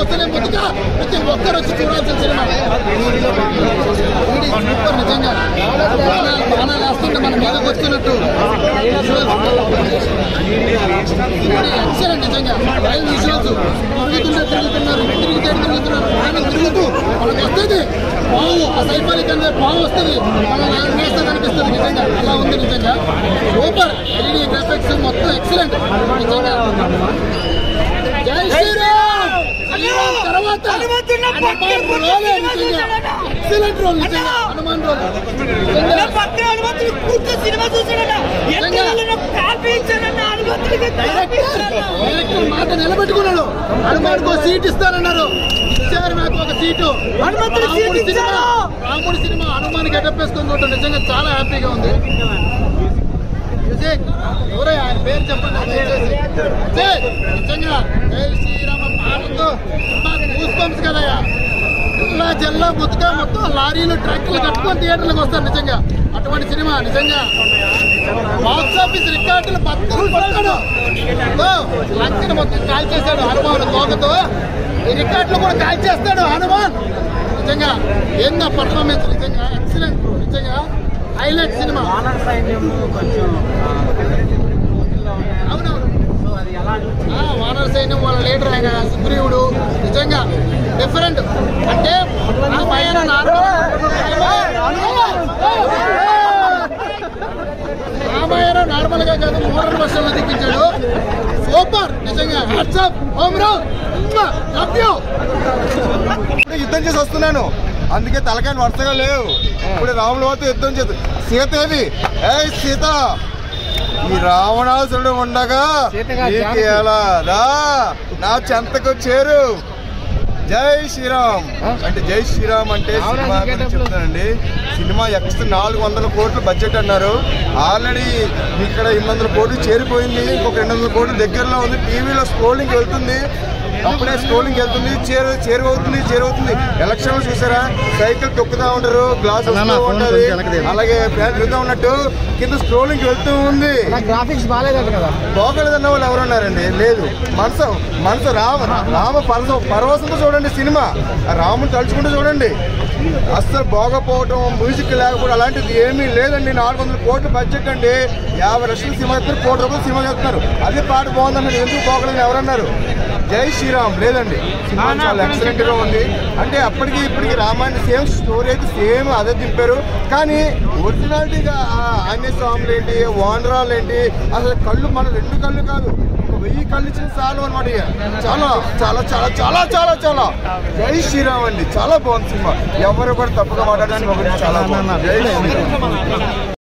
వస్తలే ముందుగా ప్రతి ఒక్కరు వచ్చి చూడాల్సిన సినిమా వీడి సూపర్ నిజంగా బాణాలు బాణాలు వేస్తుంటే మన మీదకి వచ్చినట్టు ఎక్సలెంట్ నిజంగా లైవ్ విజువల్స్ తిరుగుతుంటే తిరుగుతున్నారు తిరిగితే తిరుగుతున్నారు బాణం తిరుగుతూ మనకు వస్తుంది పాము ఆ సైఫాలి కన్నా పాము వస్తుంది మన వేస్తే కనిపిస్తుంది నిజంగా అలా ఉంది నిజంగా సూపర్ ఎల్ఈడి గ్రాఫిక్స్ మొత్తం ఎక్సలెంట్ నిజంగా జై శ్రీరామ్ శ్రీరామ్ తర్వాత హనుమాన్ రోలే నిజంగా ఎక్సలెంట్ రోల్ నిజంగా హనుమాన్ రోల్ నిజంగా పక్కన హనుమంతుడు కూర్చో సినిమా చూసాడట ఎక్కడ కాపీ ఇచ్చాడట హనుమంతుడికి కాపీ ఇచ్చాడట డైరెక్టర్ మాట నిలబెట్టుకున్నాడు హనుమాన్కు సీట్ ఇస్తానన్నారు ఇచ్చారు నాకు ఒక సీటు హనుమంతుడు సీట్ రాముడి సినిమా ఇచ్చారు. రాముడి సినిమా హనుమాన్ గెటప్ వేసుకొని చూడటం నిజంగా చాలా హ్యాపీగా ఉంది మ్యూజిక్ ఎవరే ఆయన పేరు చెప్పండి దయచేసి విజయ్, నిజంగా జై శ్రీరామ పాటతో గూస్ బంప్స్ కదయ్యా జిల్లా జిల్లా ముద్దుగా మొత్తం లారీలు ట్రక్కులు కట్టుకొని థియేటర్లకు వస్తారు నిజంగా అటువంటి సినిమా నిజంగా బాక్స్ ఆఫీస్ రికార్డులు బద్దలు కొట్టాడు ఓ, లంకని మొత్తం కాల్ చేశాడు హనుమాన్ తోకతో ఈ రికార్డులు కూడా కాల్ చేస్తాడు హనుమాన్ నిజంగా ఏందా పర్ఫార్మెన్స్ నిజంగా ఎక్సలెంట్ నిజంగా హైలైట్ సినిమా వానర్ సైన్యం కొంచెం అవునవును సో అది ఎలా ఆ, వానర సైన్యం వాళ్ళ లీడర్ ఆయన సుగ్రీవుడు నిజంగా డిఫరెంట్ అంటే రామాయణ రామాయణం నార్మల్ గా కాదు మోడల్ వర్షన్ లో దిక్కించాడు సూపర్ నిజంగా వాట్సాప్ హోమ్ రావు లవ్ యూ ఇప్పుడు యుద్ధం చేసి వస్తున్నాను అందుకే తలకాయలు వరుసగా లేవు ఇప్పుడు రాముల వారితో యుద్ధం చేసి సీత ఏది ఏ సీత ఈ రావణాసురుడు ఉండగా నీకు ఎలా రా నా చెంతకు చేరు జై శ్రీరామ్ అంటే జై శ్రీరామ్ అంటే సినిమా గురించి చెప్తానండి సినిమా ఎక్స్ నాలుగు వందల కోట్లు బడ్జెట్ అన్నారు ఆల్రెడీ ఇక్కడ ఎనిమిది వందల కోట్లు చేరిపోయింది ఇంకొక రెండు వందల కోట్లు దగ్గరలో ఉంది టీవీలో స్క్రోలింగ్ వెళ్తుంది అప్పుడే స్క్రోలింగ్ వెళ్తుంది చేరు చేరువవుతుంది చేరువవుతుంది ఎలక్షన్ చూసారా సైకిల్ తొక్కుతా ఉంటారు గ్లాస్ వస్తూ ఉంటది అలాగే ఫ్యాన్ తిరుగుతూ ఉన్నట్టు కింద స్క్రోలింగ్ వెళ్తూ ఉంది గ్రాఫిక్స్ బాగాలేదట కదా పోగలేదన్న వాళ్ళు ఎవరున్నారండి లేదు మనసు మనసు రామ రామ పరస పరవశంతో చూడండి సినిమా ఆ రాముని తలుచుకుంటూ చూడండి అస్సలు బాగపోవటం మ్యూజిక్ లేకపోవడం అలాంటిది ఏమీ లేదండి నాలుగు వందల కోట్ల బడ్జెట్ అండి యాభై లక్షల సినిమా చేస్తున్నారు కోటి రూపాయలు సినిమా చేస్తున్నారు అదే పాట బాగుందన్నారు ఎందుకు బాగలేదు ఎవరన్నారు జై శ్రీరామ్ లేదండి సినిమా చాలా ఎక్సలెంట్ గా ఉంది అంటే అప్పటికి ఇప్పటికి రామాయణ సేమ్ స్టోరీ అయితే సేమ్ అదే తిప్పారు కానీ ఒరిజినాలిటీగా ఆ ఆంజనేయ స్వాములు ఏంటి వానరాలు ఏంటి అసలు కళ్ళు మన రెండు కళ్ళు కాదు ఒక వెయ్యి కళ్ళు ఇచ్చిన చాలు అనమాట చాలా చాలా చాలా చాలా చాలా చాలా జై శ్రీరామ్ అండి చాలా బాగుంది సినిమా ఎవరు కూడా తప్పుగా మాట్లాడడానికి ఒకటి చాలా బాగుంది జై శ్రీరామ్